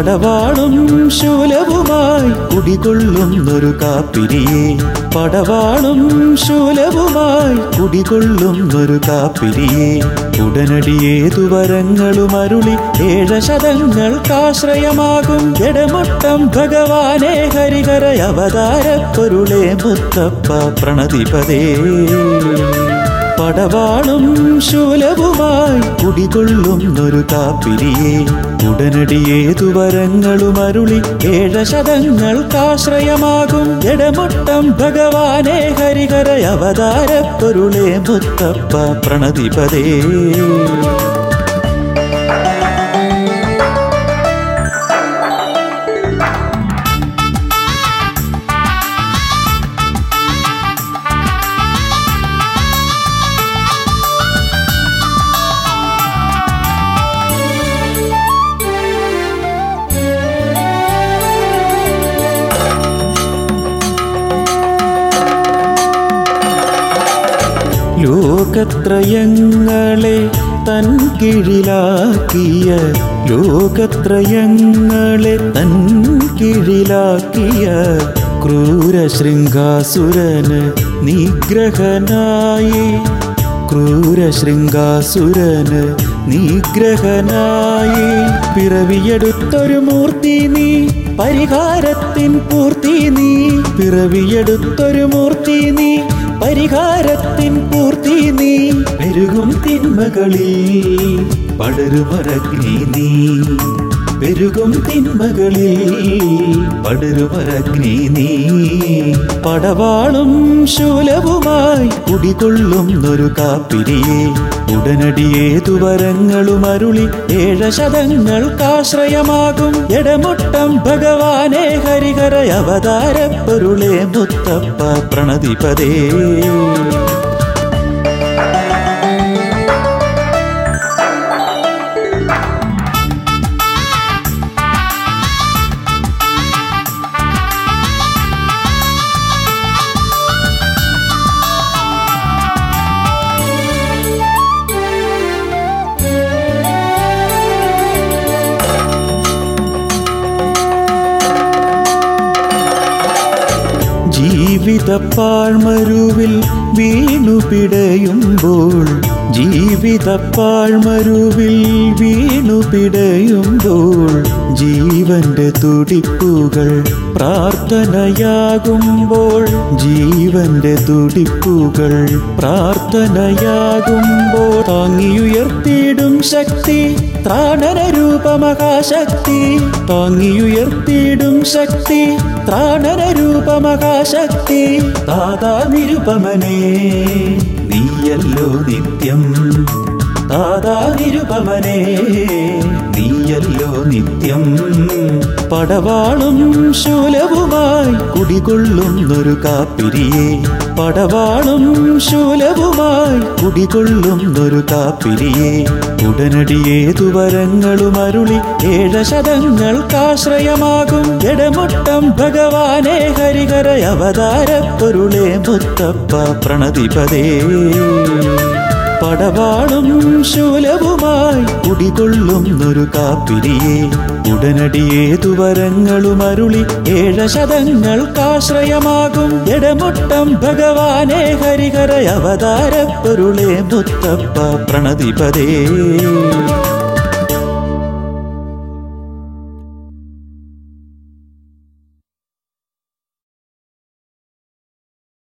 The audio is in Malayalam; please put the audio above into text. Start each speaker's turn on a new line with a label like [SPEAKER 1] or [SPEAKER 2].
[SPEAKER 1] പടവാളും ശൂലവുമായി കുടികൊള്ളുന്നൊരു കാപ്പിരിയെ പടവാളും ശൂലവുമായി കുടികൊള്ളുന്നൊരു കാപ്പിരിയെ ഉടനടി ഏതു വരങ്ങളും അരുളി ഏഴശതങ്ങൾക്കാശ്രയമാകും ജഡമുട്ടം ഭഗവാനെ ഹരിഹര അവതാരപ്പൊരുളെ മുത്തപ്പ പ്രണതിപതേ പടവാളും ശൂലവുമായി കുടികൊള്ളുന്നൊരു കാപ്പിരിയെ ഉടനടി ഏതു വരങ്ങളും അരുളി ഏഴശതങ്ങൾക്കാശ്രയമാകും ജഡമുട്ടം ഭഗവാനെ ഹരിഹര അവതാരപ്പൊരുളെ മുത്തപ്പ പ്രണതിപതേ ലോകത്രയങ്ങളെ തൻ കീഴിലാക്കിയ ലോകത്രയങ്ങളെ തൻ കീഴിലാക്കിയ ക്രൂരശൃംഗാസുരന് നിഗ്രഹനായി ക്രൂരശൃംഗാസുരന് നിഗ്രഹനായി പിറവിയെടുത്തൊരു മൂർത്തി നീ പരിഹാരത്തിൻ പൂർത്തി നീ പിറവിയെടുത്തൊരു മൂർത്തി നീ പരിഹാരത്തിൻ പൂർത്തി നീ പെരുകും തിന്മകളിൽ പടരുമരഗ്നി നീ പെരുകും തിന്മകളിൽ പടരുമരഗ്നി നീ പടവാളും ശൂലവുമായി കുടികൊള്ളുന്നൊരു കാപ്പിരിയെ ഉടനടി ഏതു വരങ്ങളും അരുളി ഏഴശതങ്ങൾക്കാശ്രയമാകും എടമുട്ടം ഭഗവാനെ ഹരിഹര അവതാരപ്പൊരുളെ മുത്തപ്പ പ്രണതിപതേ ജീവിത പാഴ്മരുവിൽ വീണു പിടയുമ്പോൾ ജീവിത പാഴ്മരുവിൽ വീണു പിടയുമ്പോൾ ജീവന്റെ തുടിപ്പുകൾ പ്രാർത്ഥനയാകുമ്പോൾ ജീവന്റെ തുടിപ്പുകൾ പ്രാർത്ഥനയാകുമ്പോൾ താങ്ങിയുയർത്തിയിടും ശക്തി ത്രാണന രൂപമഹാശക്തി താങ്ങിയുയർത്തിയിടും ശക്തി ത്രാണന രൂപമഹാശക്തി ദാതാ നിരുപമനേ നീയല്ലോ നിത്യം ദാതാ നിരുപമനേ നീയല്ലോ നിത്യം പടവാളും ശൂലവുമായി കുടികൊള്ളുന്നൊരു കാപ്പിരിയെ പടവാളും ശൂലവുമായി കുടികൊള്ളുന്നൊരു കാപ്പിരിയെ ഉടനടി ഏതു വരങ്ങളും അരുളി ഏഴശതങ്ങൾക്കാശ്രയമാകും ജഡമുട്ടം ഭഗവാനെ ഹരിഹര അവതാരപ്പൊരുളെ മുത്തപ്പ പ്രണതിപതേ പടവാളും ശൂലവുമായി കുടികൊള്ളുന്നൊരു കാപ്പിരിയെ ഉടനടി ഏതു വരങ്ങളും അരുളി ഏഴശതങ്ങൾക്കാശ്രയമാകും ജഡമുട്ടം ഭഗവാനെ ഹരിഹര അവതാരപ്പൊരുളെ മുത്തപ്പ പ്രണതിപതേ